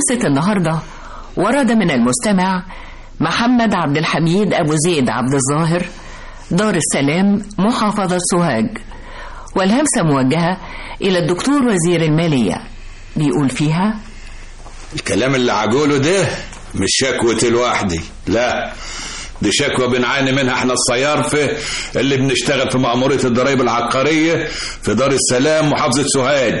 همسة النهاردة ورد من المستمع محمد عبد الحميد أبو زيد عبد الظاهر دار السلام محافظة سوهاج والهمسة موجهة إلى الدكتور وزير المالية بيقول فيها الكلام اللي عقوله ده مش شكوة لوحدي لا دي شكوى بنعاني منها احنا الصيارفة اللي بنشتغل في مأمورية الضرائب العقارية في دار السلام محافظة سوهاج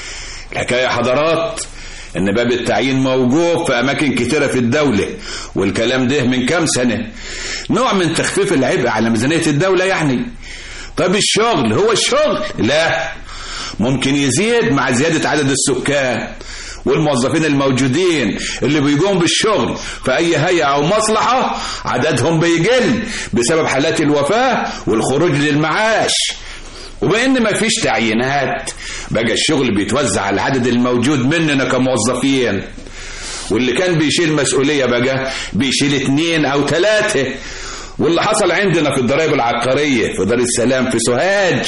الحكاية حضرات ان باب التعيين موجود في اماكن كتيرة في الدولة والكلام ده من كام سنة نوع من تخفيف العبء على ميزانية الدولة يعني طب الشغل هو الشغل لا ممكن يزيد مع زيادة عدد السكان والموظفين الموجودين اللي بيقوموا بالشغل في اي هيئة او مصلحة عددهم بيقل بسبب حالات الوفاة والخروج للمعاش وبان مفيش تعيينات بقى الشغل بيتوزع على العدد الموجود مننا كموظفين واللي كان بيشيل مسؤولية بقى بيشيل اتنين او تلاتة واللي حصل عندنا في الضرائب العقارية في دار السلام في سوهاج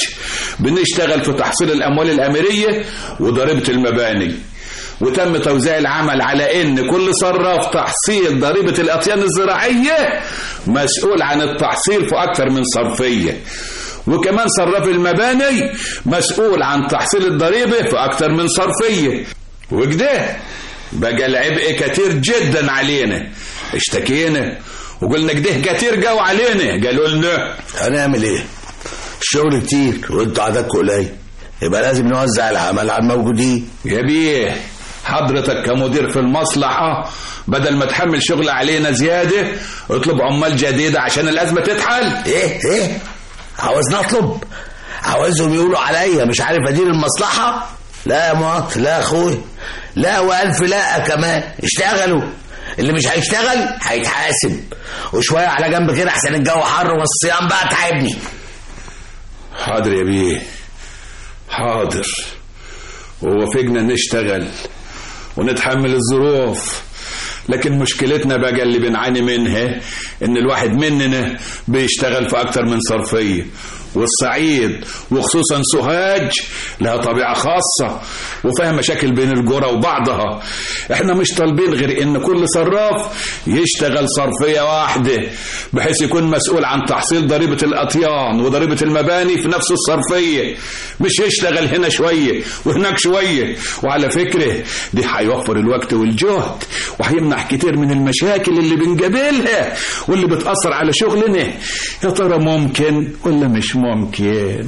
بنشتغل في تحصيل الأموال الأميرية وضريبة المباني وتم توزيع العمل على ان كل صراف تحصيل ضريبة الاطيان الزراعية مسؤول عن التحصيل في اكثر من صرفية وكمان صراف المباني مسؤول عن تحصيل الضريبة في اكثر من صرفية وكده بقى العبء كتير جدا علينا اشتكينا وقلنا كده كتير جو علينا قالوا لنا هنعمل ايه الشغل كتير وانتوا عددكم قليل يبقى لازم نوزع العمل على الموجودين يا بيه حضرتك كمدير في المصلحة بدل ما تحمل شغل علينا زيادة اطلب عمال جديدة عشان الأزمة تتحل ايه ايه عاوزني اطلب عاوزهم يقولوا عليا مش عارف ادير المصلحة لا يا مواط لا يا اخوي لا والف لا كمان اشتغلوا اللي مش هيشتغل هيتحاسب وشوية على جنب كده احسن الجو حر والصيام بقى تعبني حاضر يا بيه حاضر ووافقنا نشتغل ونتحمل الظروف لكن مشكلتنا بقى اللي بنعاني منها ان الواحد مننا بيشتغل في اكتر من صرفية والصعيد وخصوصا سوهاج لها طبيعة خاصة وفيها مشاكل بين الجرى وبعضها احنا مش طالبين غير ان كل صراف يشتغل صرفية واحدة بحيث يكون مسؤول عن تحصيل ضريبة الاطيان وضريبة المباني في نفس الصرفية مش يشتغل هنا شوية وهناك شوية وعلى فكرة دي هيوفر الوقت والجهد وهيمنع كتير من المشاكل اللي بنقابلها واللي بتأثر على شغلنا يا ترى ممكن ولا مش ممكن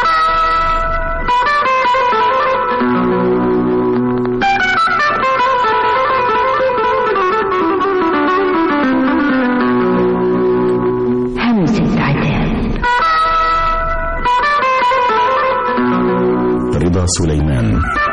همسة عتاب رضا سليمان